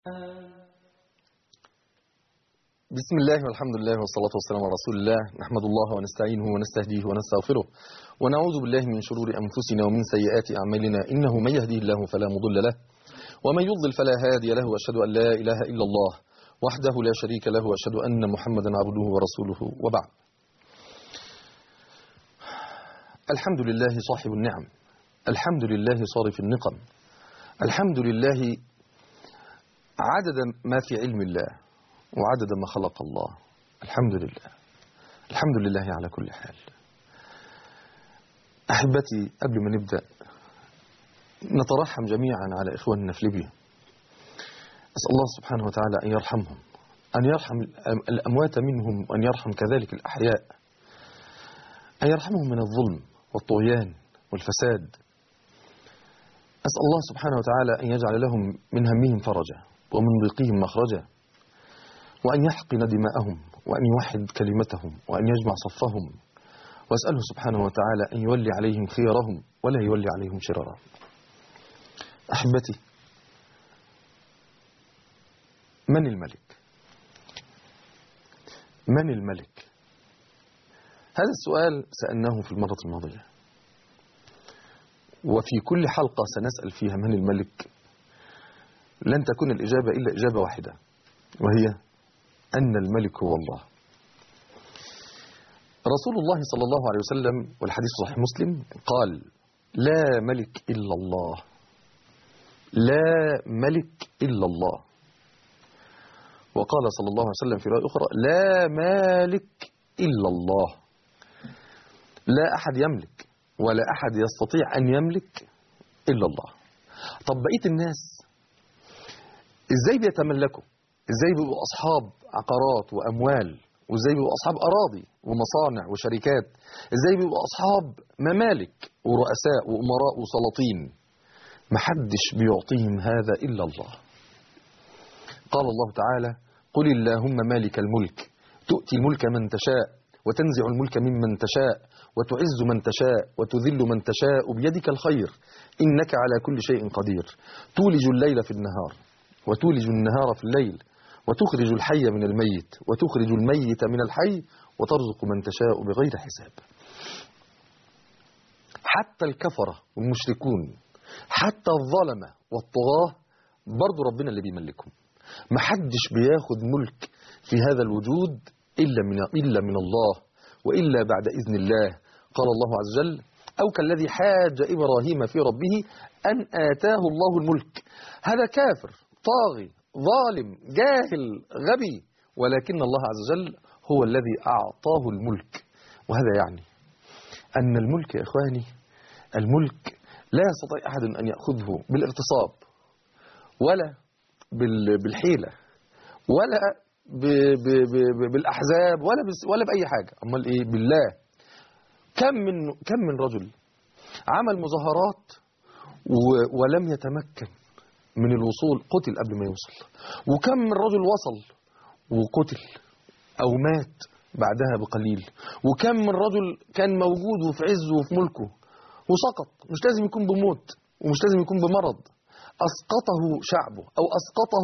بسم الله والحمد لله والصلاة والسلام على رسول الله نحمد الله ونستعينه ونستهديه ونستغفره ونعوذ بالله من شرور أنفسنا ومن سيئات أعمالنا إنه من يهديه الله فلا مضل له ومن يضلل فلا هادي له وأشهد أن لا إله إلا الله وحده لا شريك له وأشهد أن محمدا عبده ورسوله وبعد الحمد لله صاحب النعم الحمد لله صارف النقم الحمد لله عدد ما في علم الله وعدد ما خلق الله الحمد لله الحمد لله على كل حال أحبتي قبل ما نبدأ نترحم جميعا على إخواننا في ليبيا أسأل الله سبحانه وتعالى أن يرحمهم أن يرحم الأموات منهم وأن يرحم كذلك الأحياء أن يرحمهم من الظلم والطغيان والفساد أسأل الله سبحانه وتعالى أن يجعل لهم من همهم فرجا ومن ضيقهم مخرجا وأن يحقن دماءهم وأن يوحد كلمتهم وأن يجمع صفهم وأسأله سبحانه وتعالى أن يولي عليهم خيرهم ولا يولي عليهم شرارهم أحبتي من الملك من الملك هذا السؤال سألناه في المرة الماضية وفي كل حلقة سنسأل فيها من الملك لن تكون الإجابة إلا إجابة واحدة وهي أن الملك هو الله رسول الله صلى الله عليه وسلم والحديث صحيح مسلم قال لا ملك إلا الله لا ملك إلا الله وقال صلى الله عليه وسلم في رواية أخرى لا مالك إلا الله لا أحد يملك ولا أحد يستطيع أن يملك إلا الله طب بقية الناس إزاي بيتملكوا إزاي بيبقوا أصحاب عقارات وأموال وإزاي بيبقوا أصحاب أراضي ومصانع وشركات إزاي بيبقوا أصحاب ممالك ورؤساء وأمراء وسلاطين محدش بيعطيهم هذا إلا الله قال الله تعالى قل اللهم مالك الملك تؤتي الملك من تشاء وتنزع الملك ممن تشاء وتعز من تشاء وتذل من تشاء بيدك الخير إنك على كل شيء قدير تولج الليل في النهار وتولج النهار في الليل وتخرج الحي من الميت وتخرج الميت من الحي وترزق من تشاء بغير حساب حتى الكفرة والمشركون حتى الظلمة والطغاة برضو ربنا اللي بيملكهم محدش بياخد ملك في هذا الوجود إلا من, إلا من الله وإلا بعد إذن الله قال الله عز وجل أو كالذي حاج إبراهيم في ربه أن آتاه الله الملك هذا كافر طاغي ظالم جاهل غبي ولكن الله عز وجل هو الذي أعطاه الملك وهذا يعني أن الملك يا إخواني الملك لا يستطيع أحد أن يأخذه بالاغتصاب ولا بالحيلة ولا ب ب ب بالأحزاب ولا ولا بأي حاجة أمال إيه بالله كم من كم من رجل عمل مظاهرات ولم يتمكن من الوصول قتل قبل ما يوصل وكم من رجل وصل وقتل أو مات بعدها بقليل وكم من رجل كان موجود وفي عزه وفي ملكه وسقط مش لازم يكون بموت ومش لازم يكون بمرض أسقطه شعبه أو أسقطه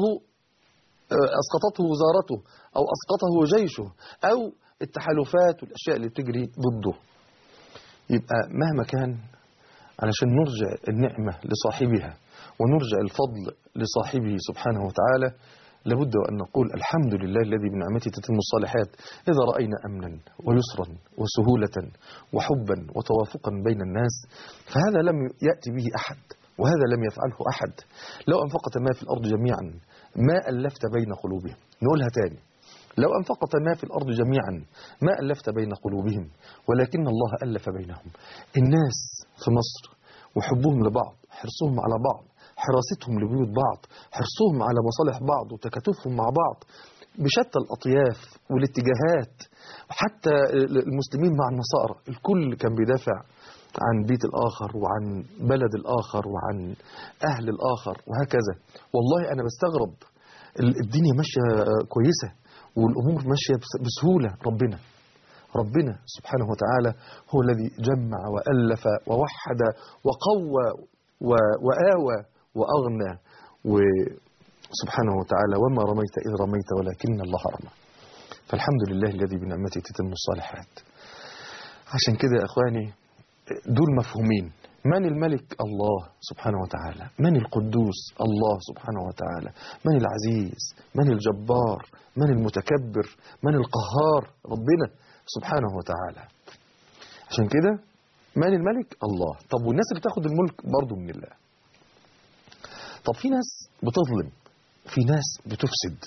أسقطته وزارته أو أسقطه جيشه أو التحالفات والأشياء اللي بتجري ضده يبقى مهما كان علشان نرجع النعمة لصاحبها ونرجع الفضل لصاحبه سبحانه وتعالى لابد وأن نقول الحمد لله الذي بنعمته تتم الصالحات إذا رأينا أمنا ويسرا وسهولة وحبا وتوافقا بين الناس فهذا لم يأتي به أحد وهذا لم يفعله أحد لو أنفقت ما في الأرض جميعا ما ألفت بين قلوبهم نقولها تاني لو أنفقت ما في الأرض جميعا ما ألفت بين قلوبهم ولكن الله ألف بينهم الناس في مصر وحبهم لبعض حرصهم على بعض حراستهم لبيوت بعض حرصهم على مصالح بعض وتكاتفهم مع بعض بشتى الأطياف والاتجاهات حتى المسلمين مع النصارى الكل كان بيدافع عن بيت الآخر وعن بلد الآخر وعن أهل الآخر وهكذا والله أنا بستغرب الدنيا ماشية كويسة والأمور ماشية بسهولة ربنا ربنا سبحانه وتعالى هو الذي جمع وألف ووحد وقوى وآوى وأغنى سبحانه وتعالى وما رميت إذ رميت ولكن الله رمى فالحمد لله الذي بنعمته تتم الصالحات عشان كده يا إخواني دول مفهومين من الملك الله سبحانه وتعالى من القدوس الله سبحانه وتعالى من العزيز من الجبار من المتكبر من القهار ربنا سبحانه وتعالى عشان كده من الملك الله طب والناس اللي بتاخد الملك برضو من الله طب في ناس بتظلم في ناس بتفسد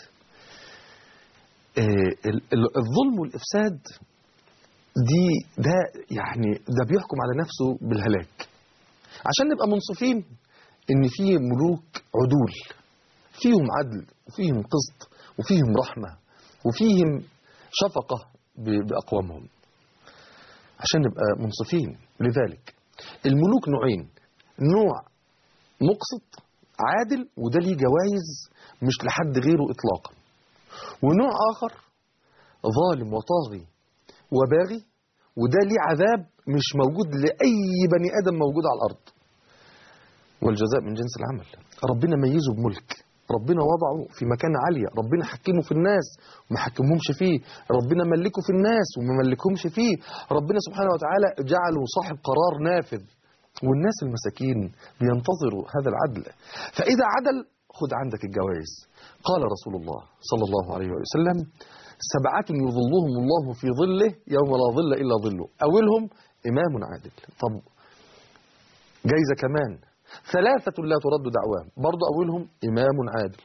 آه، ال- ال- الظلم والإفساد دي ده يعني ده بيحكم على نفسه بالهلاك عشان نبقى منصفين ان في ملوك عدول فيهم عدل وفيهم قسط وفيهم رحمة وفيهم شفقة ب- بأقوامهم عشان نبقى منصفين لذلك الملوك نوعين نوع مقسط عادل وده ليه جوائز مش لحد غيره إطلاقا ونوع آخر ظالم وطاغي وباغي وده ليه عذاب مش موجود لأي بني آدم موجود على الأرض والجزاء من جنس العمل ربنا ميزه بملك ربنا وضعه في مكان عالية ربنا حكمه في الناس وما حكمهمش فيه ربنا ملكه في الناس وما ملكهمش فيه ربنا سبحانه وتعالى جعله صاحب قرار نافذ والناس المساكين بينتظروا هذا العدل فإذا عدل خد عندك الجوائز قال رسول الله صلى الله عليه وسلم سبعة يظلهم الله في ظله يوم لا ظل إلا ظله أولهم إمام عادل طب جايزة كمان ثلاثة لا ترد دعواهم برضو أولهم إمام عادل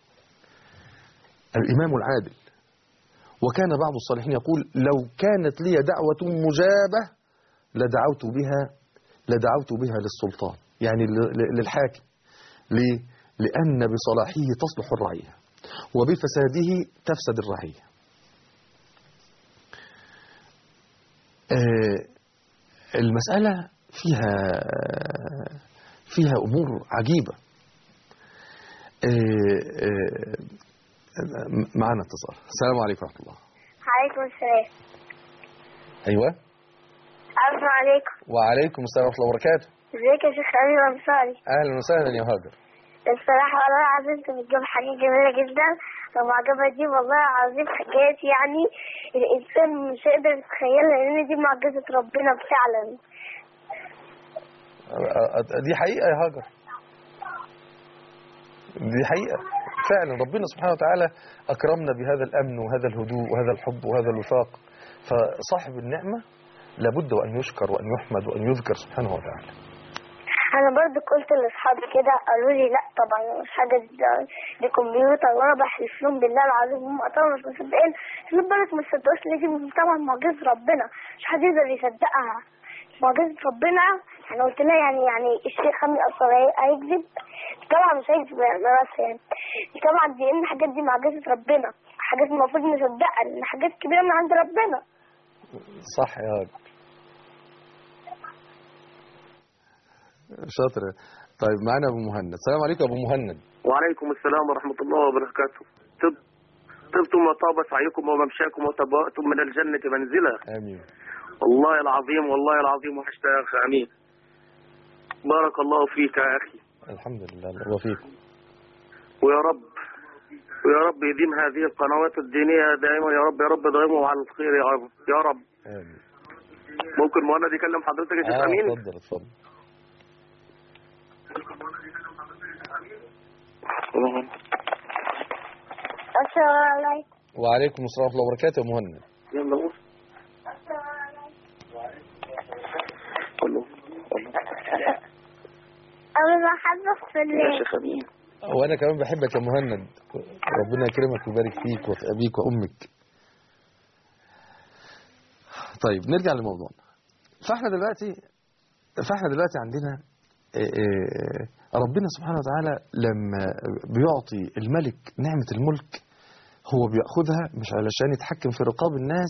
الإمام العادل وكان بعض الصالحين يقول لو كانت لي دعوة مجابة لدعوت بها لدعوت بها للسلطان يعني ل- ل- للحاكم ليه؟ لأن بصلاحه تصلح الرعية وبفساده تفسد الرعية آه، المسألة فيها فيها أمور عجيبة آه، آه، معنا اتصال السلام عليكم ورحمة الله عليكم السلام أيوة السلام عليكم وعليكم السلام ورحمة الله وبركاته ازيك يا شيخ أمين أنصاري أهلا وسهلا يا هاجر الصراحة والله العظيم انت بتجيب حاجات جميلة جدا ومعجبة دي والله العظيم حاجات يعني الإنسان مش هيقدر يتخيلها لأن دي معجزة ربنا فعلا آه، دي حقيقة يا هاجر دي حقيقة فعلا ربنا سبحانه وتعالى أكرمنا بهذا الأمن وهذا الهدوء وهذا الحب وهذا الوفاق فصاحب النعمة لابد وأن يشكر وأن يحمد وأن يذكر سبحانه وتعالى أنا برضو قلت لأصحابي كده قالوا لي لا طبعا مش حاجة دي, دي كمبيوتر وأنا بحلف لهم بالله العظيم هم طبعا مش مصدقين خلي بالك ما تصدقوش ليه دي طبعا معجزة ربنا مش حد يقدر يصدقها معجزة ربنا أنا قلت لها يعني يعني الشيخ خمي أصلا هي- هيكذب طبعا مش هيكذب يعني بس يعني طبعا دي إن الحاجات دي معجزة ربنا حاجات المفروض نصدقها لأن حاجات كبيرة من عند ربنا صح يا هاجر شاطر طيب معانا أبو مهند السلام عليكم يا أبو مهند وعليكم السلام ورحمة الله وبركاته طب طبتم وطاب سعيكم وممشاكم وتبوأتم من الجنة منزلا آمين والله العظيم والله العظيم وحشتا يا أخي أمين بارك الله فيك يا أخي الحمد لله الله يبارك فيكم ويا رب ويا رب يديم هذه القنوات الدينية دائما يا رب يا رب دائما على الخير يا رب يا رب آمين ممكن مهند يكلم حضرتك يا شيخ آه أمين اتفضل اتفضل السلام عليكم وعليكم السلام ورحمة الله وبركاته يا مهند يلا قول قول له قول له. أنا بحبك في يا الليل شيخ أمين وأنا كمان بحبك يا مهند ربنا يكرمك ويبارك فيك وفي أبيك وأمك طيب نرجع لموضوعنا فاحنا دلوقتي فاحنا دلوقتي عندنا آه، آه، ربنا سبحانه وتعالى لما بيعطي الملك نعمة الملك هو بيأخذها مش علشان يتحكم في رقاب الناس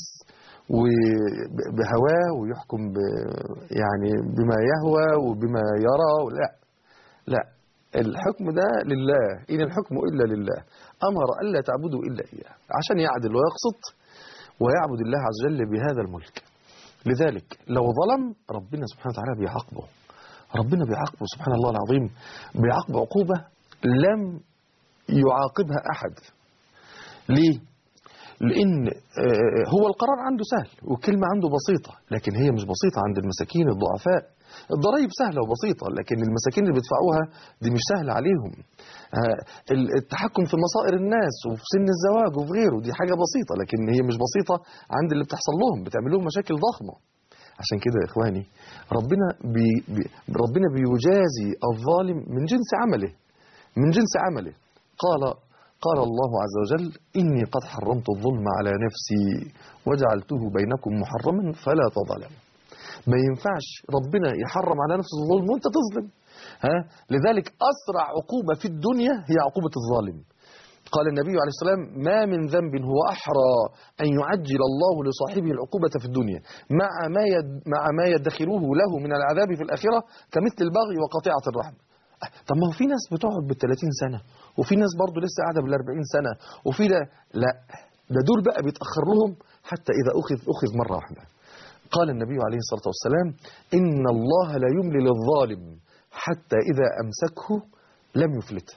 وبهواه ويحكم ب يعني بما يهوى وبما يرى لا لا الحكم ده لله إن الحكم إلا لله أمر ألا تعبدوا إلا إياه عشان يعدل ويقسط ويعبد الله عز وجل بهذا الملك لذلك لو ظلم ربنا سبحانه وتعالى بيعاقبه ربنا بيعاقبه سبحان الله العظيم بيعاقبه عقوبة لم يعاقبها أحد ليه؟ لأن آه، هو القرار عنده سهل والكلمة عنده بسيطة لكن هي مش بسيطة عند المساكين الضعفاء الضرائب سهلة وبسيطة لكن المساكين اللي بيدفعوها دي مش سهلة عليهم آه، ال- التحكم في مصائر الناس وفي سن الزواج وفي غيره دي حاجة بسيطة لكن هي مش بسيطة عند اللي بتحصل لهم بتعمل لهم مشاكل ضخمة عشان كده يا إخواني ربنا بي بي ربنا بيجازي الظالم من جنس عمله من جنس عمله قال قال الله عز وجل إني قد حرمت الظلم على نفسي وجعلته بينكم محرما فلا تظلموا ما ينفعش ربنا يحرم على نفسه الظلم وانت تظلم ها لذلك أسرع عقوبة في الدنيا هي عقوبة الظالم قال النبي عليه السلام ما من ذنب هو أحرى أن يعجل الله لصاحبه العقوبة في الدنيا مع ما يد مع ما يدخروه له من العذاب في الآخرة كمثل البغي وقطيعة الرحم أه، طب ما هو في ناس بتقعد بال 30 سنة وفي ناس برضه لسه قاعدة بال 40 سنة وفي ده لا ده دول بقى بيتأخر لهم حتى إذا أخذ أخذ مرة واحدة قال النبي عليه الصلاة والسلام إن الله لا يملي للظالم حتى إذا أمسكه لم يفلته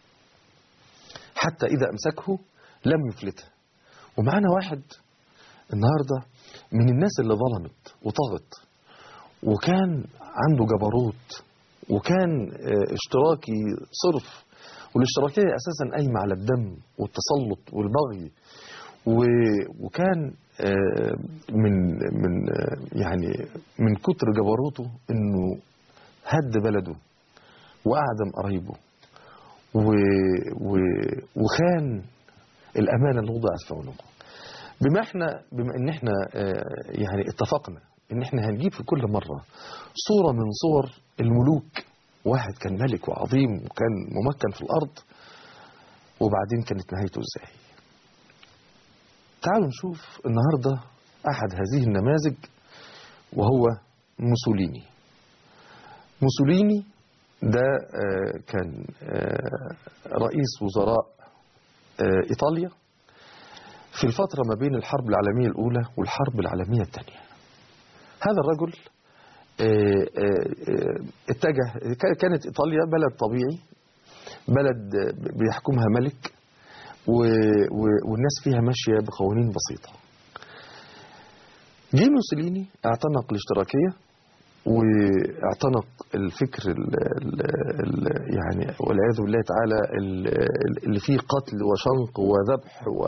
حتى إذا أمسكه لم يفلته ومعنا واحد النهاردة من الناس اللي ظلمت وطغت وكان عنده جبروت وكان آه، اشتراكي صرف والاشتراكية أساسا قايمة على الدم والتسلط والبغي و- وكان آه، من من آه، يعني من كتر جبروته انه هد بلده واعدم قرايبه و و وخان الامانه اللي وضعت في عنقه بما احنا بما ان احنا آه، يعني اتفقنا ان احنا هنجيب في كل مره صوره من صور الملوك واحد كان ملك وعظيم وكان ممكن في الارض وبعدين كانت نهايته ازاي تعالوا نشوف النهارده احد هذه النماذج وهو موسوليني موسوليني ده آه، كان آه، رئيس وزراء آه، إيطاليا في الفترة ما بين الحرب العالمية الأولى والحرب العالمية الثانية هذا الرجل آه، آه، آه، اتجه كا- كانت إيطاليا بلد طبيعي بلد آه، بيحكمها ملك و- و- والناس فيها ماشية بقوانين بسيطة جه موسوليني اعتنق الاشتراكية واعتنق الفكر ال ال ال يعني والعياذ بالله تعالى ال- اللي فيه قتل وشنق وذبح و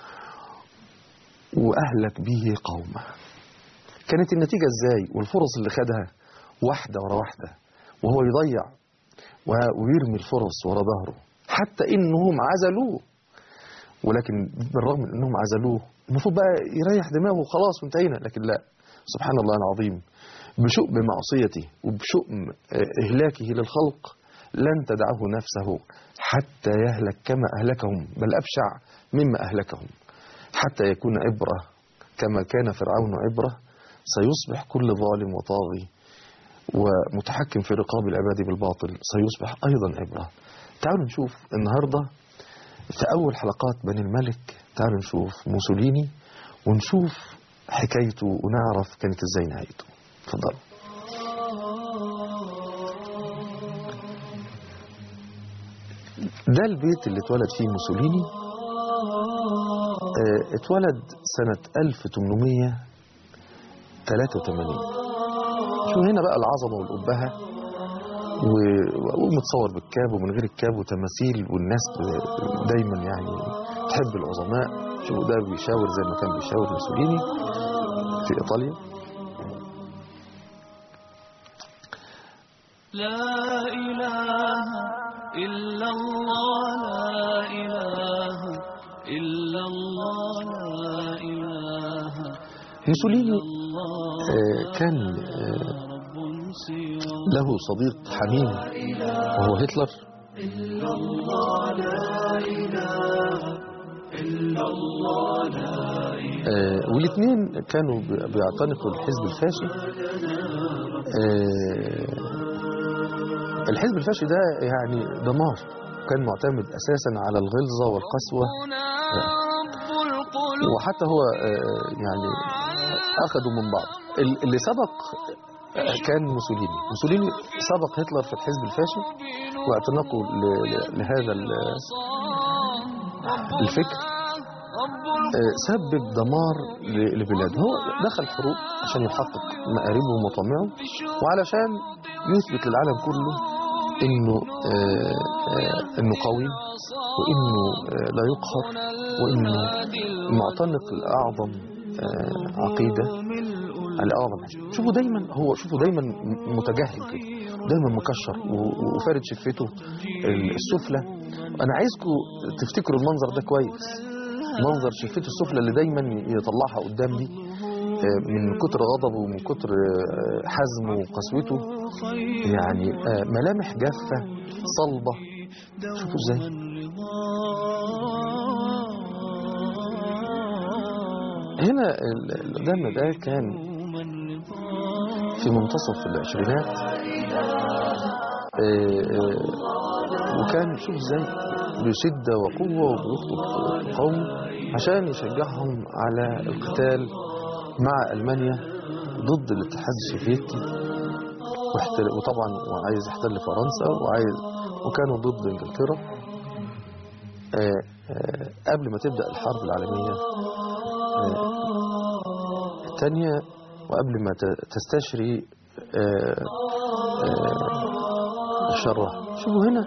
واهلك به قومه. كانت النتيجه ازاي؟ والفرص اللي خدها واحده ورا واحده وهو يضيع و- ويرمي الفرص ورا ظهره حتى انهم عزلوه ولكن بالرغم من انهم عزلوه المفروض بقى يريح دماغه وخلاص وانتهينا لكن لا سبحان الله العظيم بشؤم معصيته وبشؤم آه، إهلاكه للخلق لن تدعه نفسه حتى يهلك كما أهلكهم بل أبشع مما أهلكهم حتى يكون عبرة كما كان فرعون عبرة سيصبح كل ظالم وطاغي ومتحكم في رقاب العباد بالباطل سيصبح أيضا عبرة تعالوا نشوف النهاردة في أول حلقات بني الملك تعالوا نشوف موسوليني ونشوف حكايته ونعرف كانت ازاي نهايته اتفضلوا ده البيت اللي اتولد فيه موسوليني آه، اتولد سنة 1883 شو هنا بقى العظمة والأبهة و- ومتصور بالكاب ومن غير الكاب وتماثيل والناس ب- دايما يعني تحب العظماء شوفوا ده بيشاور زي ما كان بيشاور موسوليني في إيطاليا لا إله إلا الله لا إله إلا الله لا إله موسوليني الله آه، كان آه، رب سوى له صديق حميم وهو هتلر آه، والاثنين كانوا بي- بيعتنقوا الحزب الفاشي آه، الحزب الفاشي ده يعني دمار كان معتمد اساسا على الغلظه والقسوه ربنا رب القلوب وحتى هو آه، يعني اخذوا من بعض ال- اللي سبق آه، كان موسوليني موسوليني سبق هتلر في الحزب الفاشي واعتنقوا ل- ل- لهذا ال- الفكر آه، سبب دمار ل- لبلاده هو دخل حروب عشان يحقق مآربه ومطامعه وعلشان يثبت للعالم كله انه آه، آه، انه قوي وانه آه، لا يقهر وانه معتنق لاعظم آه، عقيده الاعظم حزب. شوفوا دايما هو شوفوا دايما م- متجاهل كده دايما مكشر و- وفارد شفته السفلى انا عايزكم تفتكروا المنظر ده كويس منظر شفته السفلى اللي دايما يطلعها قدام دي آه، من كتر غضبه ومن كتر آه، حزمه وقسوته يعني آه، ملامح جافة صلبة شوفوا ازاي هنا ال- اللي قدامنا ده كان في منتصف العشرينات آه، آه، وكان شوف ازاي بشدة وقوة وبيخطب قوم عشان يشجعهم على القتال مع ألمانيا ضد الاتحاد السوفيتي واحتل- وطبعا وعايز يحتل فرنسا وعايز وكانوا ضد انجلترا آه، آه، قبل ما تبدأ الحرب العالمية آه، الثانية وقبل ما ت- تستشري آه، آه، شرها شوفوا هنا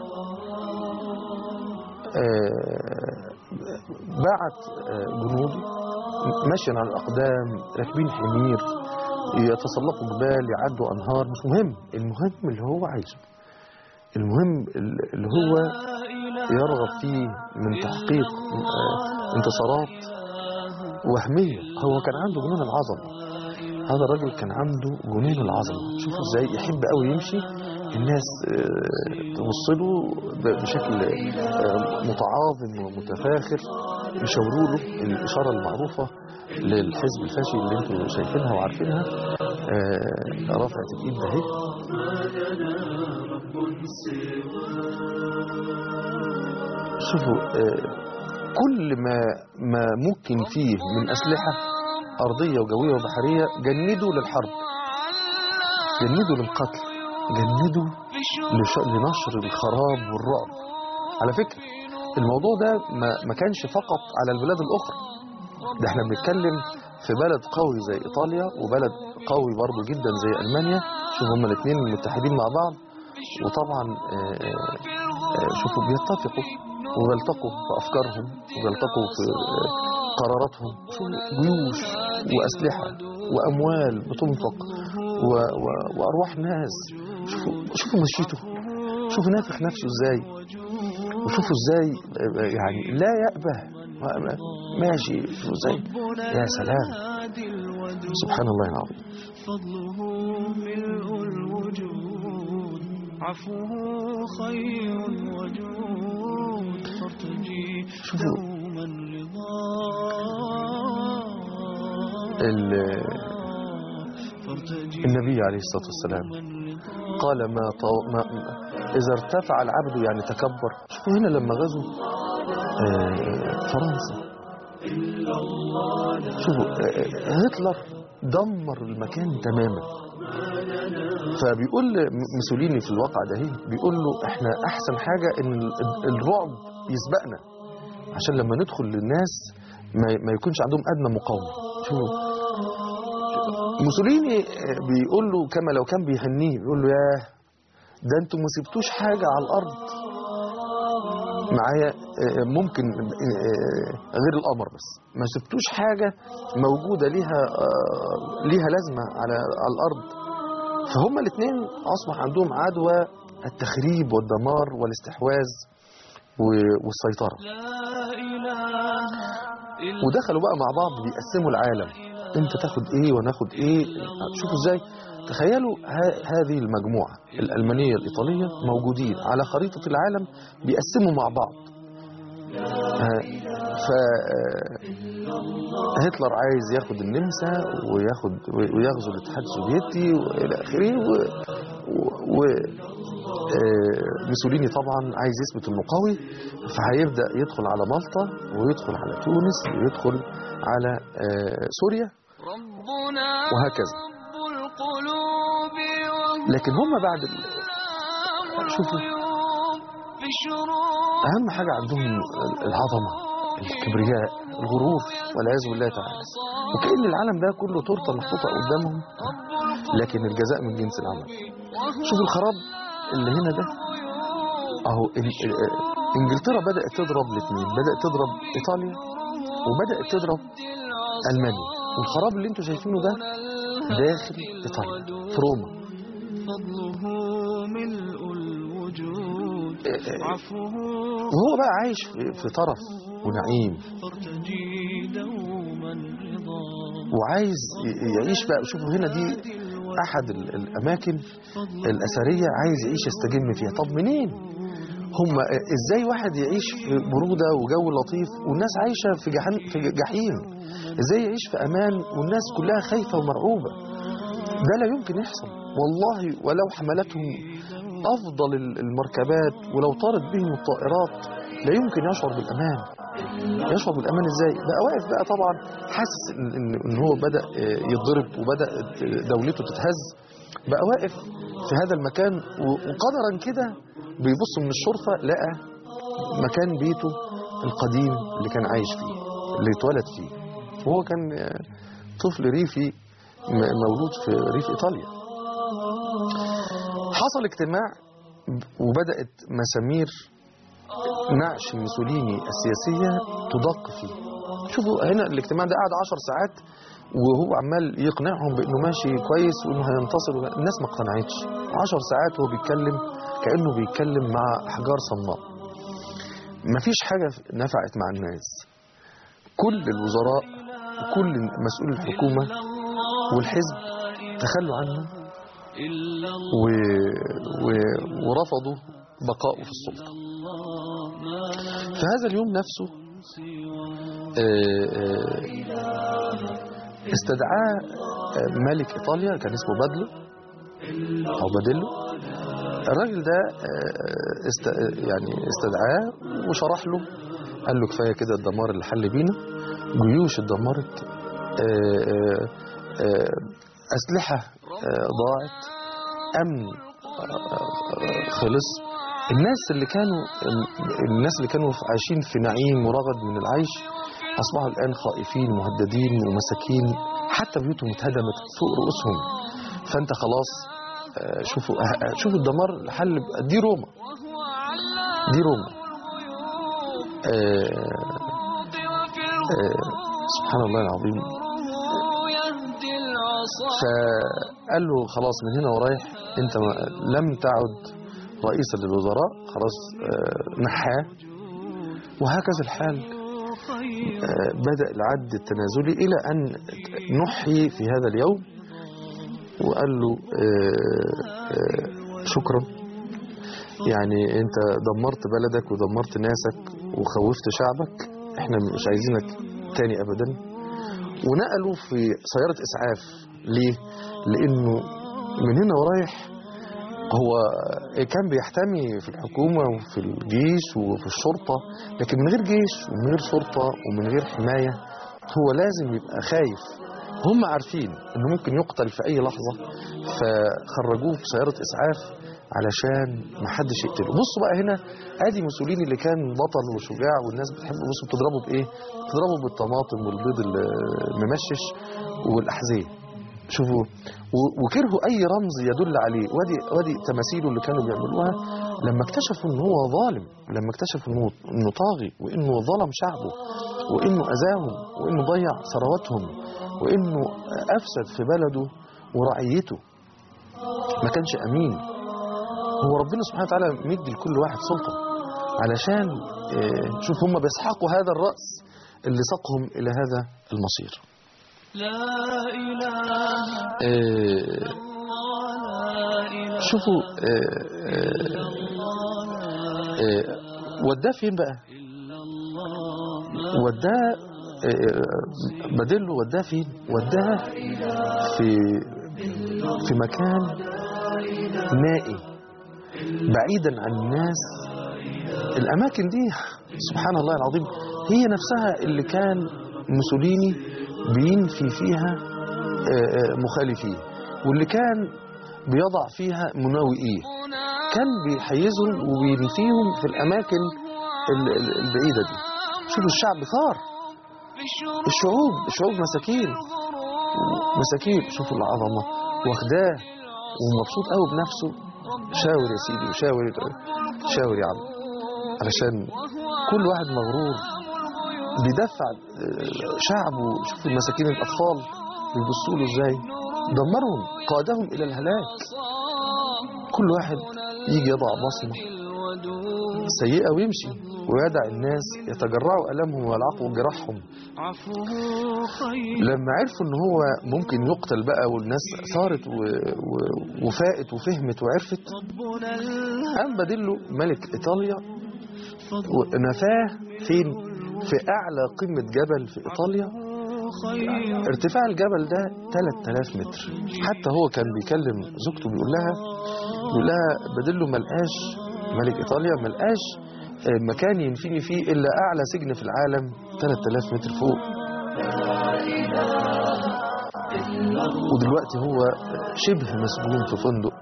آه، بعت آه، جنود ماشيا على الأقدام راكبين حمير يتسلقوا جبال يعدوا أنهار مش مهم المهم اللي هو عايزه المهم اللي هو يرغب فيه من تحقيق آه، انتصارات وهمية هو كان عنده جنون العظمة هذا الرجل كان عنده جنون العظمة شوفوا ازاي يحب قوي يمشي الناس آه، تبص له ب- بشكل آه، متعاظم ومتفاخر يشاوروا له الإشارة المعروفة للحزب الفاشي اللي انتوا شايفينها وعارفينها آه، رفعت الإيد ده اهي شوفوا آه، كل ما ما ممكن فيه من أسلحة أرضية وجوية وبحرية جندوا للحرب جندوا للقتل جندوا لش- لنشر الخراب والرعب على فكرة الموضوع ده ما, ما كانش فقط على البلاد الأخرى ده احنا بنتكلم في بلد قوي زي إيطاليا وبلد قوي برضو جدا زي ألمانيا شوف هما الاثنين متحدين مع بعض وطبعا آه، آه، آه، شوفوا بيتفقوا وبيلتقوا في أفكارهم وبيلتقوا في آه، قراراتهم شوفوا جيوش وأسلحة وأموال بتنفق و و وأرواح ناس شوفوا شوفوا مشيته شوفوا نافخ نفسه ازاي وشوفوا ازاي آه، يعني لا يأبه ما- ما- ماشي شوفوا ازاي يا سلام سبحان الله العظيم فضله ملء الوجود عفوه خير وجود فارتجي شوفوا. دوما رضا ال- فارتجي النبي عليه الصلاة والسلام قال ما, طو... ما ما- إذا ارتفع العبد يعني تكبر شوفوا هنا لما غزوا آه، فرنسا شوفوا آه، هتلر دمر المكان تماما فبيقول م- موسوليني في الواقع ده هي بيقول له احنا احسن حاجة ان ال- ال- الرعب يسبقنا عشان لما ندخل للناس ما, ما يكونش عندهم ادنى مقاومة شوفوا موسوليني آه، بيقول له كما لو كان بيهنيه بيقول له ياه ده انتوا ما سبتوش حاجة على الأرض معايا آه، ممكن آه، غير القمر بس ما سبتوش حاجة موجودة ليها آه، ليها لازمة على على الأرض فهم الاثنين أصبح عندهم عدوى التخريب والدمار والاستحواذ و- والسيطرة لا إله إلا ودخلوا بقى مع بعض بيقسموا العالم انت تاخد ايه وناخد ايه شوفوا ازاي تخيلوا ه- هذه المجموعة الألمانية الإيطالية موجودين على خريطة العالم بيقسموا مع بعض آه، ف آه، هتلر عايز ياخد النمسا وياخد ويغزو الاتحاد السوفيتي والى اخره و, و... و... آه، موسوليني طبعا عايز يثبت انه قوي فهيبدا يدخل على مالطا ويدخل على تونس ويدخل على آه، سوريا ربنا وهكذا. رب القلوب وهو لكن هم بعد ال... علام شوفوا. الغيوب في الشروق اهم حاجه عندهم العظمه الكبرياء الغرور والعياذ بالله تعالى وكأن العالم ده كله تورته محطوطة قدامهم لكن الجزاء من جنس العمل شوف الخراب اللي هنا ده اهو ال- ال- انجلترا بدأت تضرب الاثنين بدأت تضرب ايطاليا وبدأت تضرب المانيا والخراب اللي انتوا شايفينه ده داخل ايطاليا في روما فضله ملء الوجود عفوه وهو بقى عايش في, في طرف ونعيم فارتجي دوما رضا وعايز ي- يعيش بقى شوفوا هنا دي احد ال- الاماكن الاثريه عايز يعيش يستجم فيها طب منين هم ازاي واحد يعيش في بروده وجو لطيف والناس عايشه في جحيم في جحيم ازاي يعيش في امان والناس كلها خايفه ومرعوبه ده لا يمكن يحصل والله ولو حملتهم افضل ال- المركبات ولو طارت بهم الطائرات لا يمكن يشعر بالامان يشعر بالامان ازاي بقى واقف بقى طبعا حاسس ان ان إن هو بدا آه، يتضرب وبدا دولته تتهز بقى واقف في هذا المكان و- وقدرا كده بيبص من الشرفه لقى مكان بيته القديم اللي كان عايش فيه اللي اتولد فيه وهو كان آه، طفل ريفي م- مولود في ريف ايطاليا حصل اجتماع وبدات مسامير نعش موسوليني السياسية تدق فيه شوفوا هنا الاجتماع ده قعد عشر ساعات وهو عمال يقنعهم بانه ماشي كويس وانه هينتصر ولا- الناس ما اقتنعتش عشر ساعات وهو بيتكلم كانه بيتكلم مع احجار صماء مفيش حاجه نفعت مع الناس كل الوزراء وكل مسؤول الحكومه والحزب تخلوا عنه إلا و... و... ورفضوا بقائه في السلطه الله ما في هذا اليوم نفسه سوى آه، آه، استدعاه آه، ملك ايطاليا كان اسمه بادلو او باديلو الراجل ده آه، است يعني استدعاه وشرح له قال له كفايه كده الدمار اللي حل بينا جيوش اتدمرت آه، آه، آه، اسلحه آه، ضاعت امن آه، آه، خلص الناس اللي كانوا الناس اللي كانوا عايشين في نعيم ورغد من العيش اصبحوا الان خائفين مهددين ومساكين حتى بيوتهم اتهدمت فوق رؤوسهم فانت خلاص آه، شوفوا آه، آه، شوفوا الدمار حل دي روما وهو علام دي روما آه، وفي آه، سبحان الله العظيم الغروب يهدي العصا فقال له خلاص من هنا ورايح انت ما- لم تعد رئيسا للوزراء خلاص آه، نحاه وهكذا الحال خير آه، بدأ العد التنازلي إلى أن نحي في هذا اليوم وقال له آه، آه، شكرا يعني أنت دمرت بلدك ودمرت ناسك وخوفت شعبك احنا مش عايزينك تاني أبدا ونقلوا في سيارة إسعاف ليه؟ لأنه من هنا ورايح هو كان بيحتمي في الحكومة وفي الجيش وفي الشرطة لكن من غير جيش ومن غير شرطة ومن غير حماية هو لازم يبقى خايف هم عارفين انه ممكن يقتل في اي لحظة فخرجوه في سيارة اسعاف علشان ما حدش يقتله بصوا بقى هنا ادي موسوليني اللي كان بطل وشجاع والناس بتحبه بصوا بتضربه بايه بتضربه بالطماطم والبيض الممشش والاحذيه شوفوا و- وكرهوا اي رمز يدل عليه وادي وادي تماثيله اللي كانوا بيعملوها لما اكتشفوا ان هو ظالم لما اكتشفوا انه انه طاغي وانه ظلم شعبه وانه اذاهم وانه ضيع ثرواتهم وانه افسد في بلده ورعيته ما كانش امين هو ربنا سبحانه وتعالى مدي لكل واحد سلطه علشان آه، شوف هم بيسحقوا هذا الراس اللي ساقهم الى هذا المصير لا إله آه، الله لا إله شوفوا آه، آه، آه، وداه فين بقى إلا الله ما وداه آه، بدله وداه فين وداه في في مكان نائي بعيدا عن الناس الاماكن دي سبحان الله العظيم هي نفسها اللي كان موسوليني بينفي فيها آه، آه، مخالفيه واللي كان بيضع فيها مناوئيه كان بيحيزهم وبينفيهم في الاماكن ال- ال- البعيده دي شوفوا الشعب ثار الشعوب الشعوب مساكين مساكين شوفوا العظمة واخداه ومبسوط قوي بنفسه شاور يا سيدي وشاور شاور يا عم علشان كل واحد مغرور بيدفع آه، شعبه شوفوا المساكين الأطفال بيبصوا له ازاي دمرهم قادهم إلى الهلاك كل واحد يجي يضع بصمة سيئة ويمشي ويدع الناس يتجرعوا ألمهم ويلعقوا جراحهم عفوه خير لما عرفوا ان هو ممكن يقتل بقى والناس صارت و... و... وفاقت وفهمت وعرفت ربنا الهدى قام بدله ملك ايطاليا ونفاه فين في اعلى قمة جبل في ايطاليا خير ارتفاع الجبل ده 3000 متر حتى هو كان بيكلم زوجته بيقول لها بيقول لها بدله ملقاش ملك ايطاليا ملقاش آه، مكان ينفيني فيه الا اعلى سجن في العالم 3000 متر فوق ودلوقتي هو شبه مسجون في فندق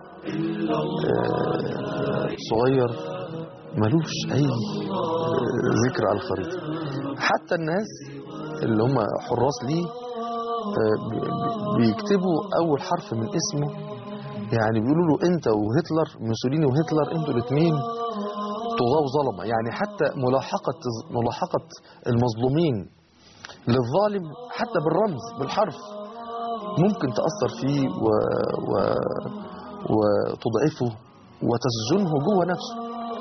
آه، صغير ملوش اي آه، ذكر على الخريطه حتى الناس اللي هم حراس ليه آه، بي- بي- بيكتبوا اول حرف من اسمه يعني بيقولوا له انت وهتلر موسوليني وهتلر انتوا الاثنين طغاة وظلمة يعني حتى ملاحقة ملاحقة المظلومين للظالم حتى بالرمز بالحرف ممكن تأثر فيه و... و... وتضعفه وتسجنه جوه نفسه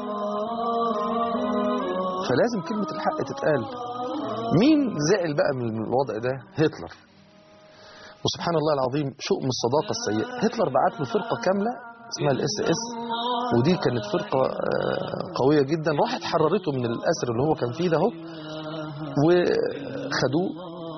فلازم كلمة الحق تتقال مين زعل بقى من الوضع ده هتلر وسبحان الله العظيم شؤم الصداقة السيئة هتلر بعت له فرقة كاملة اسمها الاس اس ودي كانت فرقة آه، قوية جدا راحت حررته من الأسر اللي هو كان فيه ده اهو وخدوه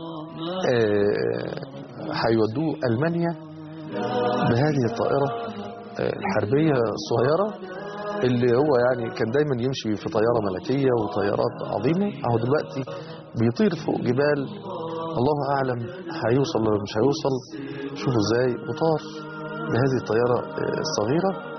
آه، هيودوه ألمانيا بهذه الطائرة آه، الحربية الصغيرة اللي هو يعني كان دايما يمشي في طيارة ملكية وطيارات عظيمة اهو دلوقتي بيطير فوق جبال الله أعلم هيوصل ولا مش هيوصل شوفوا ازاي وطار بهذه الطيارة آه، الصغيرة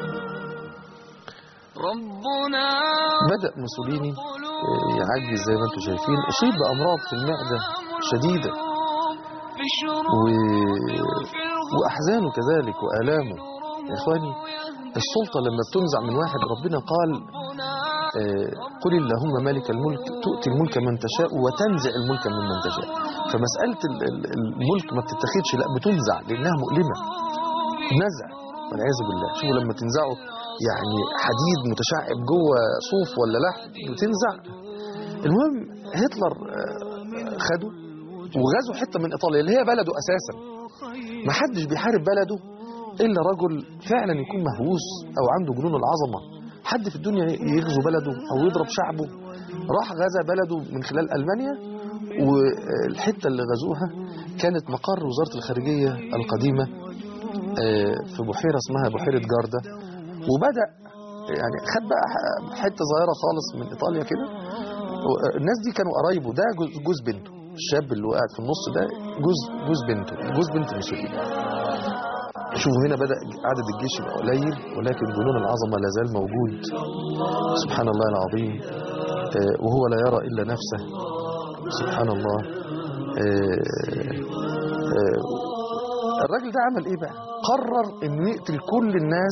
ربنا بدأ موسوليني آه، يعجز زي ما انتم شايفين أصيب بأمراض في المعدة شديدة في الشروق و... وأحزانه كذلك وآلامه يا إخواني السلطة لما بتنزع من واحد ربنا قال آه، قل اللهم مالك الملك تؤتي الملك من تشاء وتنزع الملك ممن تشاء فمسألة ال- ال- الملك ما بتتخذش لا بتنزع لأنها مؤلمة نزع والعياذ بالله شوفوا لما تنزعه يعني حديد متشعب جوه صوف ولا لحم بتنزع المهم هتلر آه، خده وغزو حتة من إيطاليا اللي هي بلده أساسا ما حدش بيحارب بلده إلا رجل فعلا يكون مهووس أو عنده جنون العظمة حد في الدنيا يغزو بلده أو يضرب شعبه راح غزا بلده من خلال ألمانيا والحتة اللي غزوها كانت مقر وزارة الخارجية القديمة آه، في بحيرة اسمها بحيرة جاردة وبدأ يعني خد بقى حتة صغيرة خالص من إيطاليا كده الناس دي كانوا قرايبه ده جوز, جوز بنته الشاب اللي قاعد في النص ده جوز جوز بنته جوز بنت موسوليني شوفوا هنا بدأ عدد الجيش يبقى قليل ولكن جنون العظمة لا زال موجود سبحان الله العظيم آه، وهو لا يرى إلا نفسه سبحان الله آه، آه، الراجل ده عمل ايه بقى قرر انه يقتل كل الناس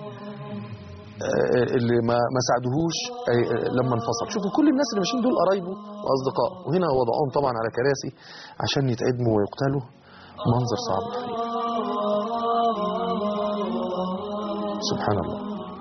آه، اللي ما ما ساعدوهوش آه، آه، لما انفصل شوفوا كل الناس اللي ماشيين دول قرايبه واصدقائه وهنا وضعوهم طبعا على كراسي عشان يتعدموا ويقتلوا منظر صعب الحقيقة. سبحان الله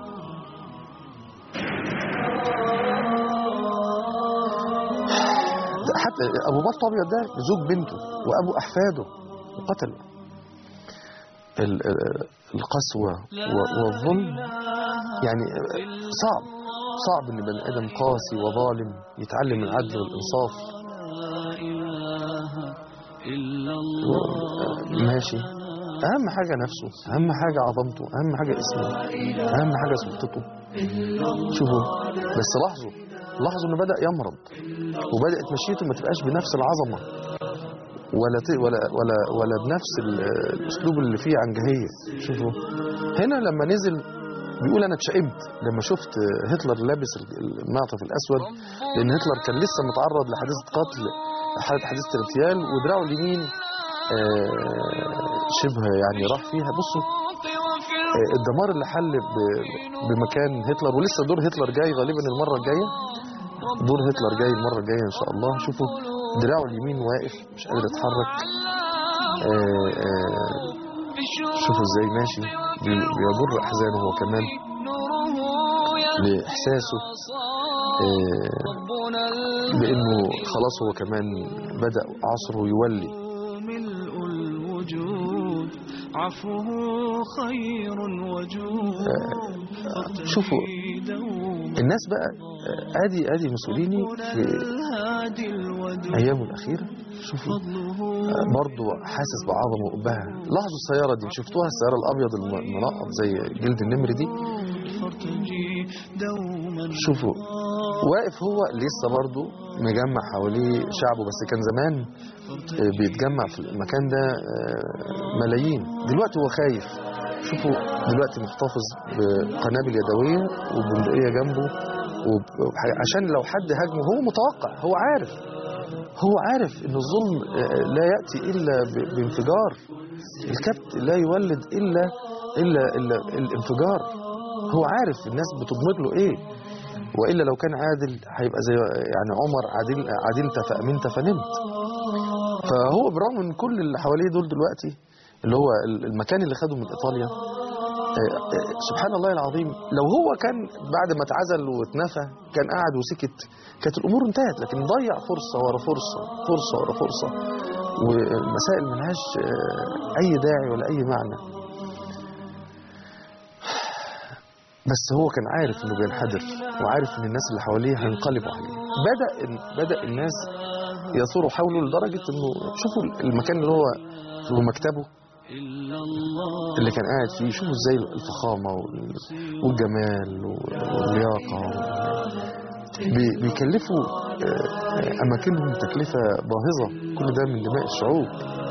ده حتى ابو بط ابيض ده زوج بنته وابو احفاده وقتلوا ال- ال- القسوه و- والظلم يعني صعب صعب ان بني ادم قاسي وظالم يتعلم العدل والانصاف لا إله إلا الله ماشي اهم حاجه نفسه اهم حاجه عظمته اهم حاجه اسمه اهم حاجه سلطته شوفوا بس لاحظوا لاحظوا انه بدا يمرض وبدات مشيته ما تبقاش بنفس العظمه ولا ت- ولا ولا ولا بنفس ال- الاسلوب اللي فيه عنجهيه شوفوا هنا لما نزل بيقول انا اتشائمت لما شفت هتلر لابس المعطف الاسود لان هتلر كان لسه متعرض لحادثه قتل حاله حادثه اغتيال ودراعه اليمين آه، شبه يعني راح فيها بصوا آه، الدمار اللي حل ب- بمكان هتلر ولسه دور هتلر جاي غالبا المره الجايه دور هتلر جاي المره الجايه ان شاء الله شوفوا دراعه اليمين واقف مش قادر يتحرك آه، آه، شوفوا ازاي ماشي بي- بيجر احزانه هو كمان لاحساسه آه، بانه خلاص هو كمان بدا عصره يولي ملء الوجود عفوه خير وجود شوفوا دوما الناس بقى آه، ادي ادي مسؤوليني في الهادي الودود ايامه الاخيره شوفوا آه، برضو حاسس بعظمه وقبها لاحظوا السياره دي شفتوها السياره الابيض الم- المنقط زي جلد النمر دي فرتجي دوما شوفوا واقف هو لسه برضو مجمع حواليه شعبه بس كان زمان آه، بيتجمع في المكان ده آه، ملايين دلوقتي هو خايف شوفوا دلوقتي محتفظ بقنابل يدوية وبندقية جنبه وب- وبح- عشان لو حد هاجمه هو متوقع هو عارف هو عارف ان الظلم آه، لا يأتي إلا ب- بانفجار الكبت لا يولد إلا إلا, إلا الانفجار هو عارف الناس بتضمر له ايه والا لو كان عادل هيبقى زي يعني عمر عادل عدلت فامنت فنمت فهو برغم من كل اللي حواليه دول دلوقتي اللي هو المكان اللي خده من ايطاليا آه، آه، سبحان الله العظيم لو هو كان بعد ما اتعزل واتنفى كان قاعد وسكت كانت الامور انتهت لكن ضيع فرصه ورا فرصه فرصه ورا فرصه والمسائل ملهاش آه، اي داعي ولا اي معنى بس هو كان عارف انه بينحدر وعارف ان الناس اللي حواليه هينقلبوا عليه بدا بدا الناس يثوروا حوله لدرجه انه شوفوا المكان اللي هو في مكتبه إلا الله اللي كان قاعد فيه شوفوا ازاي الفخامه وال- والجمال واللياقه بي- بيكلفوا آه، آه، اماكنهم تكلفه باهظه كل ده من دماء الشعوب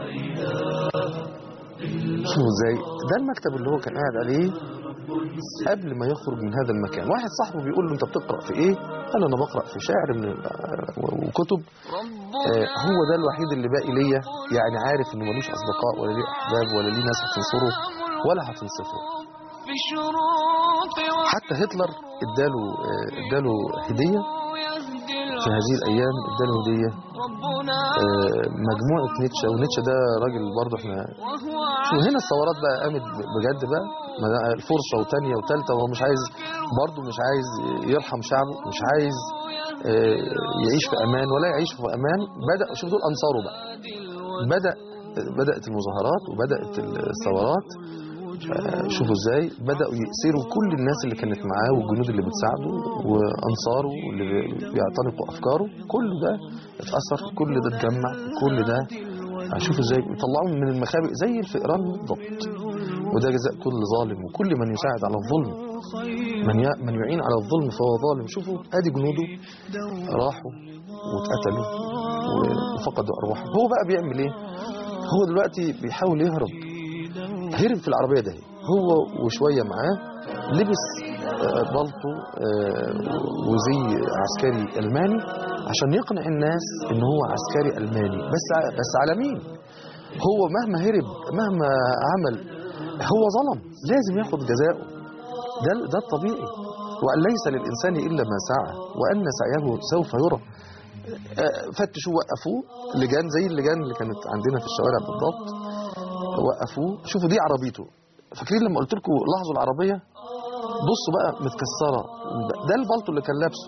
شوفوا ازاي ده المكتب اللي هو كان قاعد عليه قبل ما يخرج من هذا المكان واحد صاحبه بيقول له انت بتقرا في ايه قال له انا بقرا في شعر من ال- وكتب آه، هو ده الوحيد اللي باقي ليا يعني عارف انه ملوش اصدقاء ولا ليه احباب ولا ليه ناس هتنصره ولا هتنصفه في الشروق حتى هتلر اداله آه، اداله هديه ويهدي في هذه الايام اداله هديه ربنا آه، مجموعه نيتشه ونيتشه ده راجل برضه احنا وهو شو هنا الثورات بقى قامت ب- بجد بقى ما ده فرصه وثانيه وثالثه وهو مش عايز برضه مش عايز يرحم شعبه مش عايز آه، يعيش في امان ولا يعيش في امان بدا شوف دول انصاره بقى بدا بدات المظاهرات وبدات الثورات آه، شوفوا ازاي بداوا يأسروا كل الناس اللي كانت معاه والجنود اللي بتساعده وانصاره واللي بي- بيعتنقوا افكاره كل ده اتأثر كل ده اتجمع كل ده شوفوا ازاي يطلعوهم من المخابئ زي الفئران بالضبط وده جزاء كل ظالم وكل من يساعد على الظلم من ي- من يعين على الظلم فهو ظالم شوفوا ادي جنوده راحوا واتقتلوا وفقدوا ارواحهم هو بقى بيعمل ايه هو دلوقتي بيحاول يهرب هرب في العربيه ده هو وشويه معاه لبس آه، بلطو آه، وزي عسكري الماني عشان يقنع الناس ان هو عسكري الماني بس ع- بس على مين هو مهما هرب مهما عمل هو ظلم لازم ياخد جزاؤه ده ده الطبيعي وان ليس للانسان الا ما سعى وان سعيه سوف يرى آه، فتشوا وقفوه لجان زي اللجان اللي كانت عندنا في الشوارع بالضبط وقفوه شوفوا دي عربيته فاكرين لما قلت لكم لاحظوا العربيه بصوا بقى متكسره ده البلطو اللي كان لابسه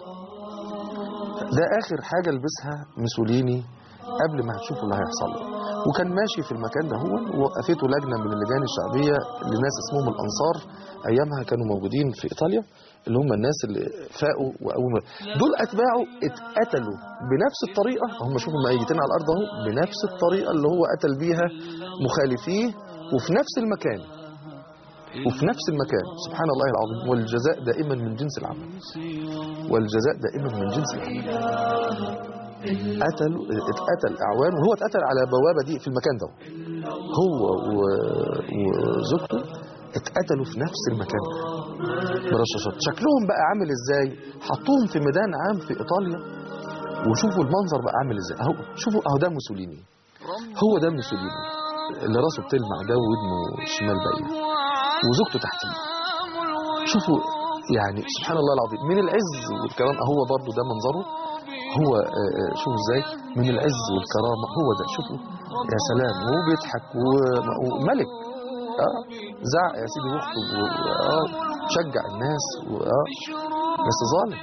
ده اخر حاجه لبسها موسوليني قبل ما هتشوفوا اللي هيحصل له وكان ماشي في المكان ده هو ووقفته لجنه من اللجان الشعبيه لناس اسمهم الانصار ايامها كانوا موجودين في ايطاليا اللي هم الناس اللي فاقوا وقوموا دول اتباعه اتقتلوا بنفس الطريقه هم شوفوا ميتين على الارض اهو بنفس الطريقه اللي هو قتل بيها مخالفيه وفي نفس المكان وفي نفس المكان سبحان الله العظيم والجزاء دائما من جنس العمل والجزاء دائما من جنس العمل قتل اتقتل اعوان وهو اتقتل على بوابه دي في المكان ده هو و- وزوجته اتقتلوا في نفس المكان برشاشات شكلهم بقى عامل ازاي حطوهم في ميدان عام في ايطاليا وشوفوا المنظر بقى عامل ازاي اهو شوفوا اهو ده موسوليني هو ده موسوليني اللي راسه بتلمع ده ودنه الشمال باين وزوجته تحتيه شوفوا يعني سبحان الله العظيم من العز والكرام هو برضو ده منظره هو آه، آه، شوفوا ازاي من العز والكرامة هو ده شوفوا يا سلام وهو بيضحك و- وملك اه زعق يا سيدي واخته و- اه شجع الناس واه بس ظالم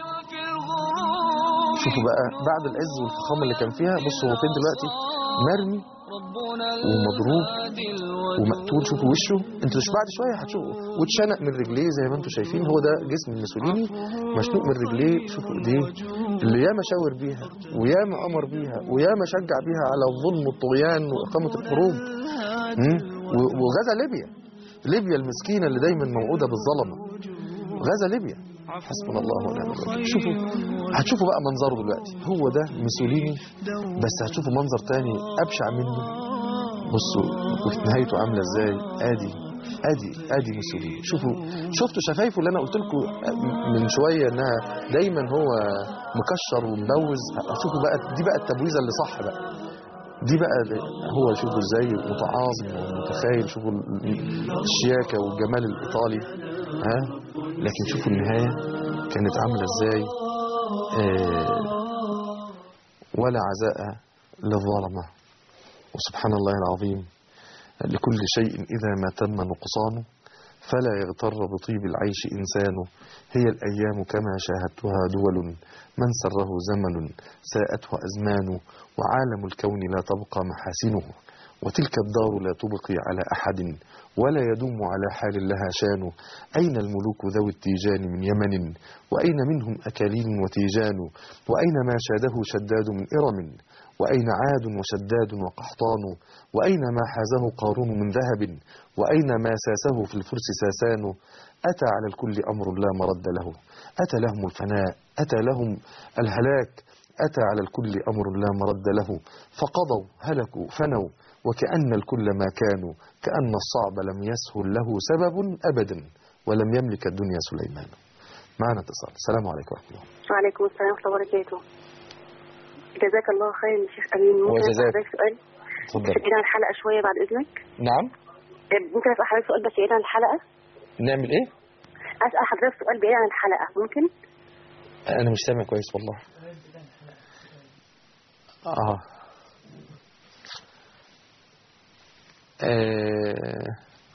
شوفوا بقى بعد العز والفخامة اللي كان فيها بصوا هو فين دلوقتي مرمي ومضروب ومقتول شوفوا وشه انتوا مش بعد شويه هتشوفوا واتشنق من رجليه زي ما انتم شايفين هو ده جسم موسوليني مشنوق من رجليه شوفوا ايديه اللي ياما شاور بيها وياما امر بيها وياما شجع بيها على الظلم والطغيان واقامه الحروب مم؟ و- وغزا ليبيا ليبيا المسكينه اللي دايما موعوده بالظلمه غزا ليبيا حسبنا الله ونعم الوكيل شوفوا هتشوفوا بقى منظره دلوقتي هو ده موسوليني بس هتشوفوا منظر تاني ابشع منه بصوا وفي نهايته عامله ازاي ادي ادي ادي موسوليني شوفوا شفتوا شفايفه اللي انا قلت لكم من شويه انها دايما هو مكشر ومبوز شوفوا بقى دي بقى التبويزه اللي صح بقى دي بقى هو شوفوا ازاي متعاظم ومتخيل شوفوا الشياكه والجمال الايطالي ها لكن شوفوا النهايه كانت عامله ازاي آه ولا عزاء للظلمه وسبحان الله العظيم لكل شيء إذا ما تم نقصانه فلا يغتر بطيب العيش إنسان هي الأيام كما شاهدتها دول من سره زمن ساءته أزمان وعالم الكون لا تبقى محاسنه وتلك الدار لا تبقي على أحد ولا يدوم على حال لها شان أين الملوك ذوي التيجان من يمن وأين منهم أكاليل وتيجان وأين ما شاده شداد من إرم وأين عاد وشداد وقحطان وأين ما حازه قارون من ذهب وأين ما ساسه في الفرس ساسان أتى على الكل أمر لا مرد له أتى لهم الفناء أتى لهم الهلاك أتى على الكل أمر لا مرد له فقضوا هلكوا فنوا وكأن الكل ما كانوا كأن الصعب لم يسهل له سبب أبدا ولم يملك الدنيا سليمان معنا اتصال السلام عليكم ورحمة الله وعليكم السلام ورحمة الله وبركاته جزاك الله خير يا شيخ أمين ممكن أسأل وجزاك. حضرتك سؤال تفضل بعيد عن الحلقة شوية بعد إذنك نعم ممكن أسأل حضرتك سؤال بس بعيد عن الحلقة نعمل ايه أسأل حضرتك سؤال بعيد عن الحلقة ممكن انا مش سامع كويس والله اه آه.